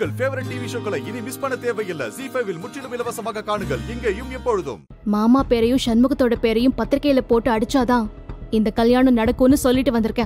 உங்கள் favourite TV ஷோக்களை இனி miss பண்ண தேவையில்லை ஜி ஃபைவில் முற்றிலும் இலவசமாக காணுங்கள் இங்கேயும் எப்பொழுதும் மாமா பேரையும் சண்முகத்தோட பேரையும் பத்திரிக்கையில போட்டு அடிச்சாதான் இந்த கல்யாணம் நடக்கும்னு சொல்லிட்டு வந்திருக்கேன்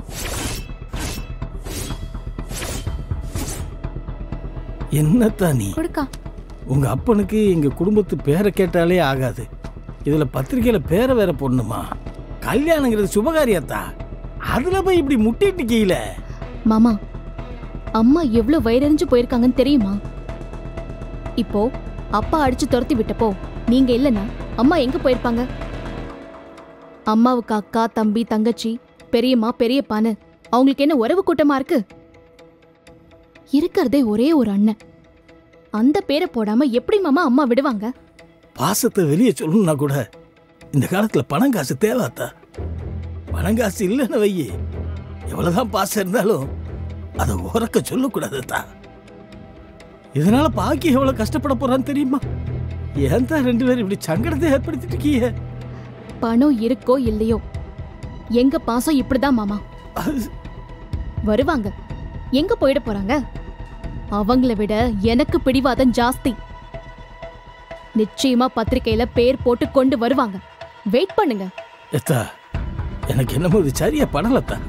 என்னத்தா நீ கொடுக்கா உங்க அப்பனுக்கு எங்க குடும்பத்து பேரை கேட்டாலே ஆகாது இதுல பத்திரிக்கையில பேரை வேற பொண்ணுமா கல்யாணங்கிறது சுபகாரியத்தா அதுல போய் இப்படி முட்டிட்டு கீழ மாமா அம்மா எவ்வளவு வயிறறிஞ்சு போயிருக்காங்கன்னு தெரியுமா இப்போ அப்பா அடிச்சு துரத்தி விட்டப்போ நீங்க இல்லனா அம்மா எங்க போயிருப்பாங்க அம்மாவுக்கு அக்கா தம்பி தங்கச்சி பெரியம்மா பெரியப்பான்னு அவங்களுக்கு என்ன உறவு கூட்டமா இருக்கு இருக்கிறதே ஒரே ஒரு அண்ணன் அந்த பேரை போடாம எப்படி மாமா அம்மா விடுவாங்க பாசத்தை வெளியே சொல்லணும்னா கூட இந்த காலத்துல பணம் காசு தேவாத்தா பணம் காசு இல்லைன்னு வையி எவ்வளவுதான் பாசம் இருந்தாலும் அதை உறக்க சொல்லக்கூடாதுத்தா இதனால பாக்கி எவ்வளவு கஷ்டப்பட போறான்னு தெரியுமா ஏன் தான் ரெண்டு பேரும் இப்படி சங்கடத்தை ஏற்படுத்திட்டு இருக்கீங்க பணம் இருக்கோ இல்லையோ எங்க பாசம் இப்படிதான் மாமா அது- வருவாங்க எங்க போயிட போறாங்க அவங்கள விட எனக்கு பிடிவாதம் ஜாஸ்தி நிச்சயமா பத்திரிக்கையில பேர் போட்டு கொண்டு வருவாங்க வெயிட் பண்ணுங்க எத்தா எனக்கு என்னமோ இது சரியா படலத்தா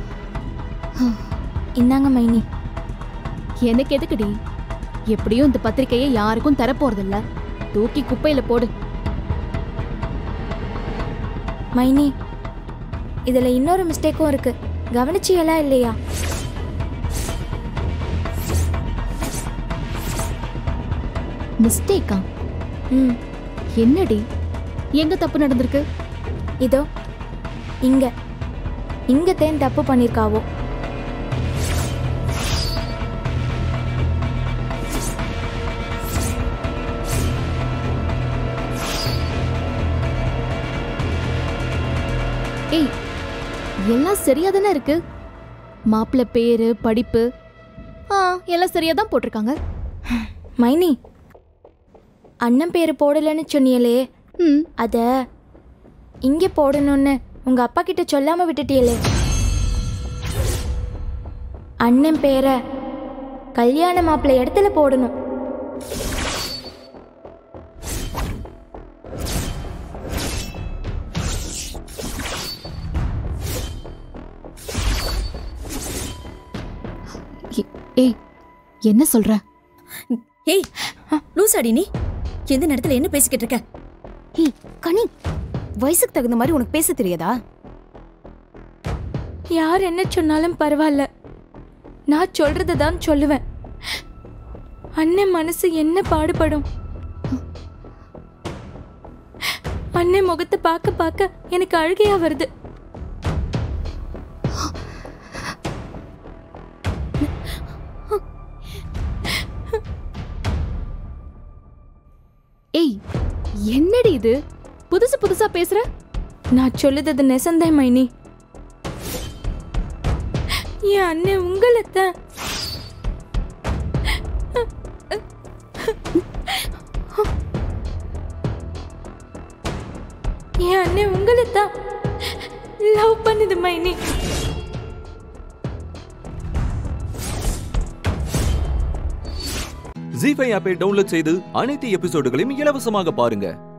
இந்தாங்க மைனி எனக்கு எதுக்குடி எப்படியும் இந்த பத்திரிக்கையை யாருக்கும் தரப்போறதில்ல தூக்கி குப்பையில போடு மைனி இதுல இன்னொரு மிஸ்டேக்கும் இருக்கு கவனிச்சியலா இல்லையா மிஸ்டேக்கா ம் என்னடி எங்க தப்பு நடந்திருக்கு இதோ இங்க இங்க தேன் தப்பு பண்ணிருக்காவோ ஏய் எல்லாம் சரியா தானே இருக்கு மாப்பிள்ளை பேரு படிப்பு ஆ எல்லாம் சரியா தான் போட்டிருக்காங்க மைனி அண்ணன் பேரு போடலன்னு சொன்னியலே ம் அத இங்க போடணும்னு உங்க அப்பா கிட்ட சொல்லாம விட்டுட்டியலே அண்ணன் பேரை கல்யாண மாப்பிள்ளை இடத்துல போடணும் ஏ- ஏய் என்ன சொல்ற ஏய் லூசாடி நீ எந்த நேரத்துல என்ன பேசிக்கிட்டு இருக்க ஏய் கனி வயசுக்கு தகுந்த மாதிரி உனக்கு பேச தெரியாதா யார் என்ன சொன்னாலும் பரவாயில்ல நான் சொல்றதை தான் சொல்லுவேன் அண்ணன் மனசு என்ன பாடுபடும் அண்ணன் முகத்தை பார்க்க பார்க்க எனக்கு அழுகையா வருது ஏய் என்னடி இது புதுசு புதுசா பேசுற நான் சொல்லுறது நெசந்தே மைனி என் அண்ணன் உங்களைத்தான் என் அண்ணன் உங்களைத்தான் லவ் பண்ணுது மைனி ஜி ஃபைவ் ஆப்பை டவுன்லோட் செய்து அனைத்து எபிசோடுகளையும் இலவசமாக பாருங்க